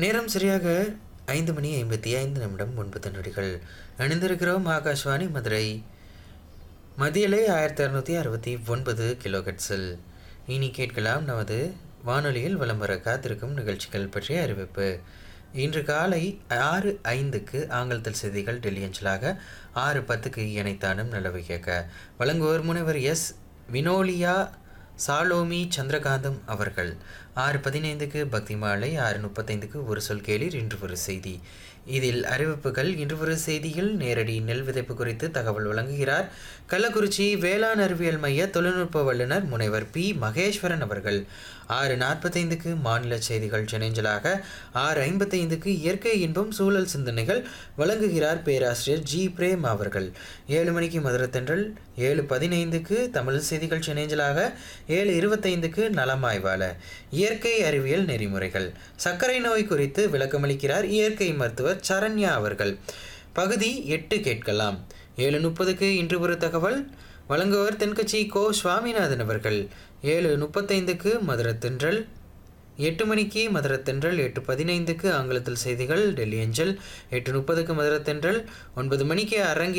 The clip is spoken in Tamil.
நேரம் சரியாக ஐந்து மணி ஐம்பத்தி ஐந்து நிமிடம் ஒன்பது நொடிகள் இணைந்திருக்கிறோம் ஆகாஷ்வாணி மதுரை மதியலை ஆயிரத்தி அறுநூற்றி அறுபத்தி ஒன்பது கிலோகட்ஸில் இனி கேட்கலாம் நமது வானொலியில் வலம் வர காத்திருக்கும் நிகழ்ச்சிகள் பற்றிய அறிவிப்பு இன்று காலை ஆறு ஐந்துக்கு ஆங்கிலத்தில் செய்திகள் டெல்லி அஞ்சலாக ஆறு பத்துக்கு இணைத்தானும் நல்லவை கேட்க வழங்குவோர் முனைவர் எஸ் வினோலியா சாலோமி சந்திரகாந்தம் அவர்கள் ஆறு பதினைந்துக்கு பக்தி மாலை ஆறு முப்பத்தைந்துக்கு ஒரு சொல் கேளீர் இன்று ஒரு செய்தி இதில் அறிவிப்புகள் இன்று ஒரு செய்தியில் நேரடி நெல் விதைப்பு குறித்து தகவல் வழங்குகிறார் கள்ளக்குறிச்சி வேளாண் அறிவியல் மைய தொழில்நுட்ப வல்லுநர் முனைவர் பி மகேஸ்வரன் அவர்கள் ஆறு நாற்பத்தைந்துக்கு மாநில செய்திகள் செனஞ்சலாக ஆறு ஐம்பத்தைந்துக்கு இயற்கை இன்பம் சூழல் சிந்தனைகள் வழங்குகிறார் பேராசிரியர் ஜி பிரேம் அவர்கள் ஏழு மணிக்கு மதுரத்தென்றல் ஏழு பதினைந்துக்கு தமிழ் செய்திகள் செனேஞ்சலாக ஏழு இருபத்தைந்துக்கு நலமாய்வாள இயற்கை அறிவியல் நெறிமுறைகள் சர்க்கரை நோய் குறித்து விளக்கமளிக்கிறார் இயற்கை மருத்துவர் சரண்யா அவர்கள் பகுதி எட்டு கேட்கலாம் ஏழு முப்பதுக்கு இன்று ஒரு தகவல் வழங்குவர் தென்கட்சி கோ சுவாமிநாதன் அவர்கள் ஏழு முப்பத்தைந்துக்கு மதுரத்தென்றல் எட்டு மணிக்கு மதுரத்தென்றல் எட்டு பதினைந்துக்கு ஆங்கிலத்தில் செய்திகள் டெல்லி அஞ்சல் எட்டு முப்பதுக்கு மதுரத்தென்றல் ஒன்பது மணிக்கு அரங்கி